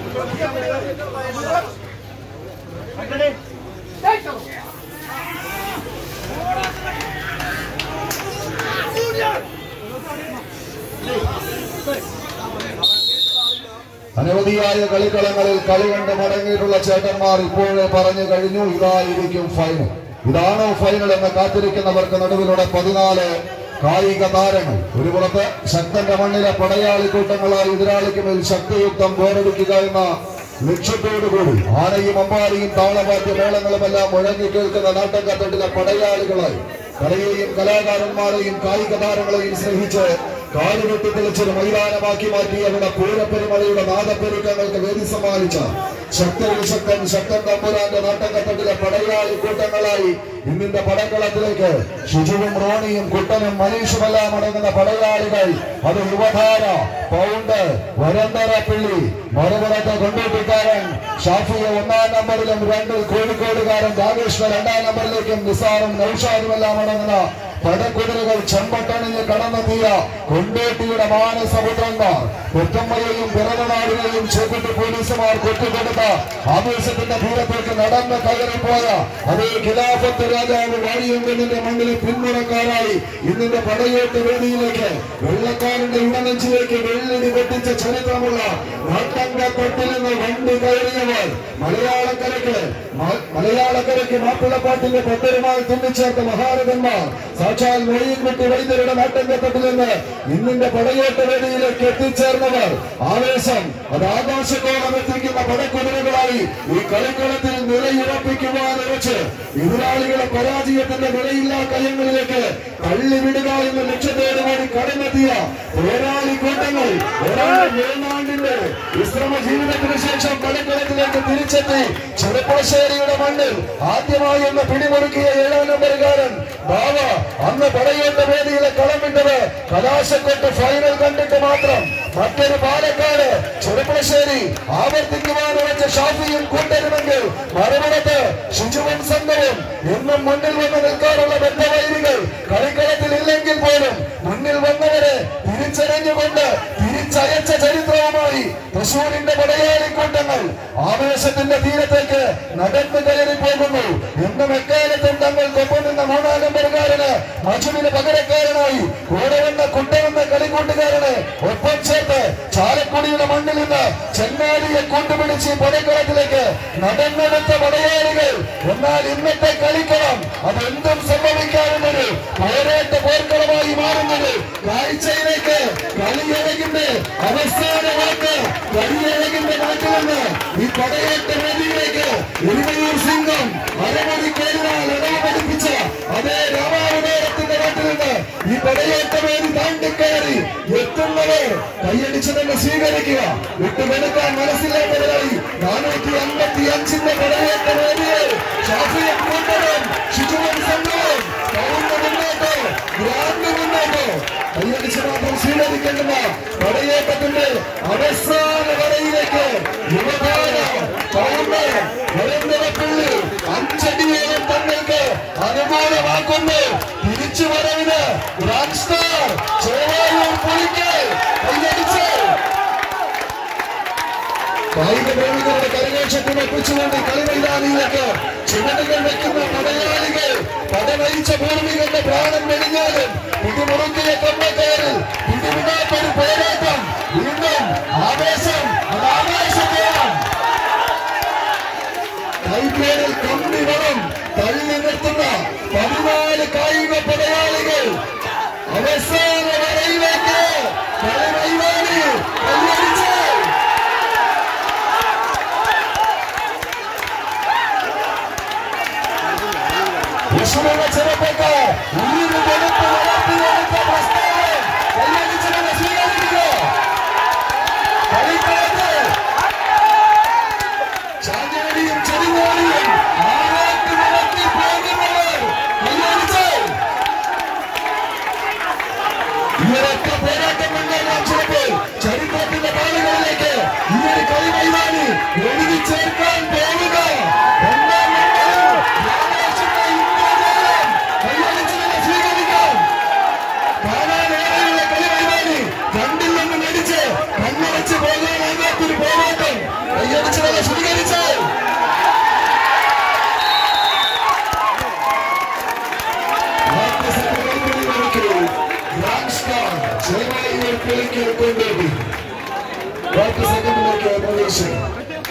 അനവധിയായ കളിക്കളങ്ങളിൽ കളി കണ്ട് മടങ്ങിയിട്ടുള്ള ചേട്ടന്മാർ ഇപ്പോഴേ പറഞ്ഞു കഴിഞ്ഞു ഇതായിരിക്കും ഫൈനൽ ഇതാണോ ഫൈനൽ എന്ന് കാത്തിരിക്കുന്നവർക്ക് നടുവിലൂടെ പതിനാല് കായിക താരങ്ങൾ ഒരു പുറത്ത് ശക്തന്റെ മണ്ണിലെ പടയാളി കൂട്ടങ്ങളായി എതിരാളിക്ക് മേൽ ശക്തിയുക്തം പോരടിക്കുക എന്ന ലക്ഷ്യത്തോടുകൂടി ആനയും അമ്പാരിയും താളവാദ്യ മേളങ്ങളുമെല്ലാം മുഴങ്ങി കേൾക്കുന്ന നാട്ടക്കത്തട്ടിലെ പടയാളികളായി കലയെയും കലാകാരന്മാരെയും കായിക താരങ്ങളെയും സ്നേഹിച്ച് കാലുകെട്ടി തെളിച്ചൊരു മൈതാനമാക്കി മാറ്റിയവരുടെ പൂരപ്പെരുമലയുടെ നാദപ്പെരുക്കങ്ങൾക്ക് വേദി സമ്മാനിച്ച ശക്തരിൽ ശക്തൻ ശക്തൻ തമ്പുരാന്റെ നാട്ടക്കത്തട്ടിലെ പടയാളി കൂട്ടങ്ങളായി ഇന്നിന്റെ പടക്കളത്തിലേക്ക് ഷിജുവും റോണിയും കുട്ടനും മനീഷുമെല്ലാം അടങ്ങുന്ന പടയാളികൾ അത് യുവധാര പൗണ്ട് വരന്തര പിള്ളി മറുപുറത്ത് കൊണ്ടോട്ടിക്കാരൻ ഷാഫിയെ ഒന്നാം നമ്പറിലും രണ്ടിൽ കോഴിക്കോടുകാരൻ രാകേഷ്വ രണ്ടാം നമ്പറിലേക്കും നിസാറും നൌഷാദുമെല്ലാം അടങ്ങുന്ന പടക്കുതിരകൾ ചെമ്പട്ടണിഞ്ഞ് കടന്നെത്തിയ കൊണ്ടോട്ടിയുടെ മാനസപുത്രന്മാർ കൊറ്റമ്മയെയും പിറന്നനാടിനെയും ചേക്കുട്ടി പോലീസുമാർ കൊട്ടിക്കൊടുത്ത ആവേശത്തിന്റെ തീരത്തേക്ക് നടന്ന് കയറിപ്പോയ അതേ ഖിലാഫത്ത് രാജാവ് വാണിയങ്കലിന്റെ മണ്ണിലെ പിന്മുറക്കാരായി ഇന്നിന്റെ പടയോട്ട് വേദിയിലേക്ക് വെള്ളക്കാരന്റെ ഇടനെഞ്ചിലേക്ക് വെള്ളിടി വെട്ടിച്ച ചരിത്രമുള്ള നാട്ടങ്കത്തൊട്ടിൽ നിന്ന് വണ്ടി കയറിയവർ മലയാളക്കരയ്ക്ക് മ- മലയാളക്കരയ്ക്ക് മാപ്പിളപ്പാട്ടിന്റെ പത്തരുമായി തുന്നിച്ചേർത്ത മഹാരഥന്മാർ സാക്ഷാൽ മൊഴിയിൻകുട്ടി വൈദ്യരുടെ നാട്ടങ്കത്തൊട്ടിൽ നിന്ന് ഇന്നിന്റെ പടയോട്ട് വേദിയിലേക്ക് എത്തിച്ചേർന്നവർ ആവേശം അത് ആകാശത്തോളം എത്തിക്കുന്ന പടക്കുതിരകളായി ഈ കളിക്കളത്തിൽ നിലയുറപ്പിക്കുവാൻ ഉറച്ച് എതിരാളികളെ പരാജയത്തിന്റെ നിലയില്ലാ കയങ്ങളിലേക്ക് തള്ളിവിടുക എന്ന ലക്ഷ്യത്തോടുകൂടി കടന്നെത്തിയ പോരാളി കൂട്ടങ്ങൾ ഒരാൾ മൂന്നാണ്ടിന്റെ വിശ്രമ ജീവിതത്തിന് ശേഷം കളിക്കളത്തിലേക്ക് തിരിച്ചെത്തി ചെറുപ്പശ്ശേരിയുടെ മണ്ണിൽ ആദ്യമായി ഒന്ന് പിടിമുറുക്കിയ ഏഴാം നമ്പറുകാരൻ ബാവ അന്ന് പടയേണ്ട വേദിയിലെ കളമിട്ടത് കലാശക്കൊട്ട് ഫൈനൽ കണ്ടിട്ട് മാത്രം മറ്റൊരു പാലക്കാട് ചെറുപ്പശ്ശേരി ആവർത്തിക്കുവാൻ ഉറച്ച ഷാഫിയും കൂട്ടരുമെങ്കിൽ മറുപുറത്ത് ശുചിവും സംഘവും എന്നും മുന്നിൽ വന്ന് നിൽക്കാനുള്ള ബന്ധവൈരികൾ കളിക്കളത്തിൽ ഇല്ലെങ്കിൽ പോലും മുന്നിൽ വന്നവരെ തിരിച്ചറിഞ്ഞുകൊണ്ട് തിരിച്ചയച്ച ചരിത്രവുമായി തൃശൂരിന്റെ പടയാളി കൂട്ടങ്ങൾ ആവേശത്തിന്റെ തീരത്തേക്ക് നടന്നു കയറി പോകുന്നു എന്നും എക്കാലത്തും തങ്ങൾക്കൊപ്പം നിന്ന മൂന്നാം നമ്പറുകാരന് മജുവിന് പകരക്കാരനായി കൂടെ വന്ന കുട്ടവെന്ന കളിക്കൂട്ടുകാരന് ഒപ്പം ചേർത്ത് ചാലക്കുടിയുടെ മണ്ണിൽ നിന്ന് ചെങ്ങാലിയെ കൂട്ടുപിടിച്ച് പടക്കളത്തിലേക്ക് നടന്നെടുത്ത പടയാളികൾ എന്നാൽ ഇന്നത്തെ കളിക്കളം അതെന്തും സംഭവിക്കാവുന്നത് പോരാട്ട പോർക്കളമായി മാറുന്നത് കാഴ്ചയിലേക്ക് കളിയഴകിന്റെ അവസാന വാക്ക് കളിയഴകിന്റെ നാട്ടിൽ നിന്ന് ഈ പടയേറ്റ വേദിയിലേക്ക് ഇരുവയൂർ സിംഗം അരമണി കേരളാൽ ഇടവ് പഠിപ്പിച്ച അതേ രാമാവതാരത്തിന്റെ നാട്ടിൽ നിന്ന് ഈ പടയേറ്റ വേദി താണ്ടിക്കയറി എത്തുന്നവർ കൈയടിച്ച് തന്നെ സ്വീകരിക്കുക വിട്ടുമെടുക്കാൻ മനസ്സില്ലാത്തവരായി നാനൂറ്റി അമ്പത്തി അഞ്ചിന്റെ പടയേറ്റ വേദിയെ ഷാഫിയെ കൂട്ടരും ശിശുവൻ സംഘവും കൗണ്ട് മുന്നോട്ട് ഗ്രാൻഡ് മുന്നോട്ട് കൈയടിച്ച് മാത്രം സ്വീകരിക്കേണ്ടുന്ന പടയേറ്റത്തിന്റെ അവസാന വരയിലേക്ക് യുവതാര കൗണ്ട് നരേന്ദ്രപിള്ളി അഞ്ചടിയോളം തങ്ങൾക്ക് അനുകൂലമാക്കുന്നു തിരിച്ചു വരവിന് ഗ്രാൻഡ് സ്റ്റാർ ചേവായൂർ പുലിക്ക് കൈയടിച്ച് കായിക പ്രേമികളുടെ കരകോശത്തിന് ഒപ്പിച്ചുകൊണ്ട് കളിമൈതാനിയിലേക്ക് ചുവടുകൾ വെക്കുന്ന പടയാളികൾ പടമരിച്ച ഭൂമികളുടെ പ്രാണൻ വെടിഞ്ഞാലും പിടിമുറുക്കിയ കൊമ്പക്കാരിൽ പിടിമുടാത്തൊരു പോരാട്ടം വീണ്ടും ആവേശം അത് ആവേശമാണ് കൈപ്പേരിൽ കമ്പി വളം തള്ളി നിർത്തുന്ന പതിനാല് കായിക പടയാളികൾ അവസാന വരയിലേക്ക് കളിമൈതാനി കൈയടിച്ച് വിഷ്ണുവിന്റെ ചെറുപ്പക്കാർ ഉയിര് കൊടുത്ത് വളർത്തിയെടുത്ത പ്രസ്ഥാനം കൈയടിച്ച് തന്നെ സ്വീകരിക്കുക കളിക്കളത്തിൽ ആഘോഷിക്കും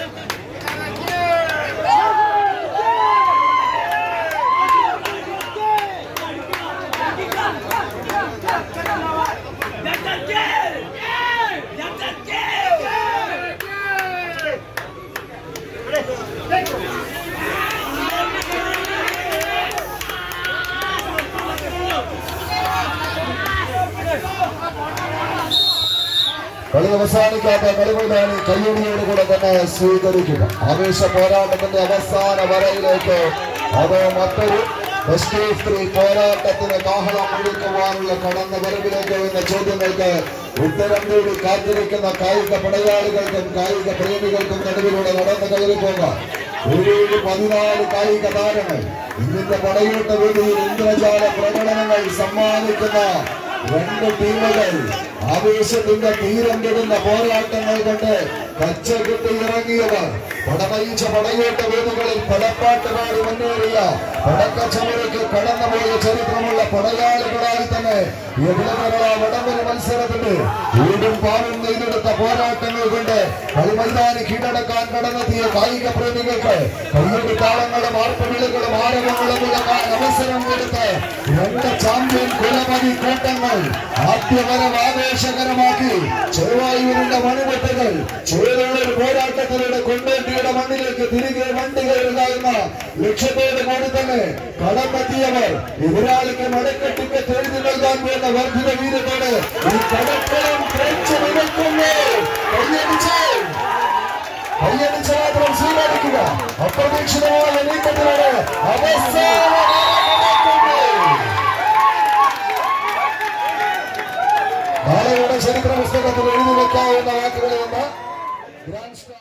കളി അവസാനിക്കാത്ത കളിമൈതാനി കയ്യടിയോട് കൂടെ തന്നെ സ്വീകരിക്കുക ആവേശ പോരാട്ടത്തിന്റെ അവസാന വരയിലേക്ക് അത് മറ്റൊരു ബെസ്റ്റ് ഓഫ് ത്രീ പോരാട്ടത്തിന് കാഹളം മുഴുക്കുവാനുള്ള കടന്ന വരവിലേക്ക് എന്ന ചോദ്യങ്ങൾക്ക് ഉത്തരം തേടി കാത്തിരിക്കുന്ന കായിക പടയാളികൾക്കും കായിക പ്രേമികൾക്കും നടുവിലൂടെ നടന്നു കയറി പോകാം ഒരു പതിനാല് കായിക താരങ്ങൾ ഇന്നിന്റെ പടയൂട്ട വേദിയിൽ ഇന്ദ്രജാല പ്രകടനങ്ങൾ സമ്മാനിക്കുന്ന രണ്ട് ടീമുകൾ ആവേശത്തിന്റെ തീരം തൊടുന്ന പോരാട്ടങ്ങൾ കൊണ്ട് പച്ചകുത്തി ഇറങ്ങിയവർ പടമയിച്ച പടയോട്ട വേദികളിൽ പടപ്പാട്ട് പാടി മുന്നേറിയ പടക്കച്ചവരയ്ക്ക് കടന്നുപോയ ചരിത്രമുള്ള പടയാളികളായി തന്നെ എവിടെയുള്ള വടംവലി മത്സരത്തിന്റെ വീടും പാലും നെയ്തെടുത്ത പോരാട്ടങ്ങൾ കൊണ്ട് കളിമൈതാനി കീഴടക്കാൻ കടന്നെത്തിയ കായിക പ്രേമികൾക്ക് കയ്യടി താളങ്ങളും ആർപ്പവിളികളും ആരവങ്ങളും ഇളക്കാൻ അവസരം കൊടുത്ത് രണ്ട് ചാമ്പ്യൻ കുലമതി കൂട്ടങ്ങൾ ആദ്യവരം ആവേശകരമാക്കി ചെറുവായൂരിന്റെ മണിമുട്ടുകൾ ചുവരുള്ളൊരു പോരാട്ടത്തിലൂടെ കൊണ്ടേണ്ടിയുടെ മണ്ണിലേക്ക് തിരികെ വണ്ടി കയറുക എന്ന ലക്ഷ്യത്തോട് കൂടി തന്നെ കടന്നെത്തിയവർ എതിരാളിക്ക് മടക്കെട്ടിക്ക് എഴുതി നൽകാൻ വേണ്ട വർദ്ധിത വീരത്തോട് ഈ കടക്കളം തെളിച്ചു നിൽക്കുന്നു കയ്യടിച്ച് കയ്യടിച്ച് മാത്രം സ്വീകരിക്കുക അപ്രതീക്ഷിതമായ നീക്കത്തിലൂടെ അവസാന നാളെയുടെ ചരിത്ര പുസ്തകത്തിൽ എഴുതി വെക്കാവുന്ന വാക്കുകളിൽ നിന്ന് ഗ്രാൻഡ് സ്റ്റാർ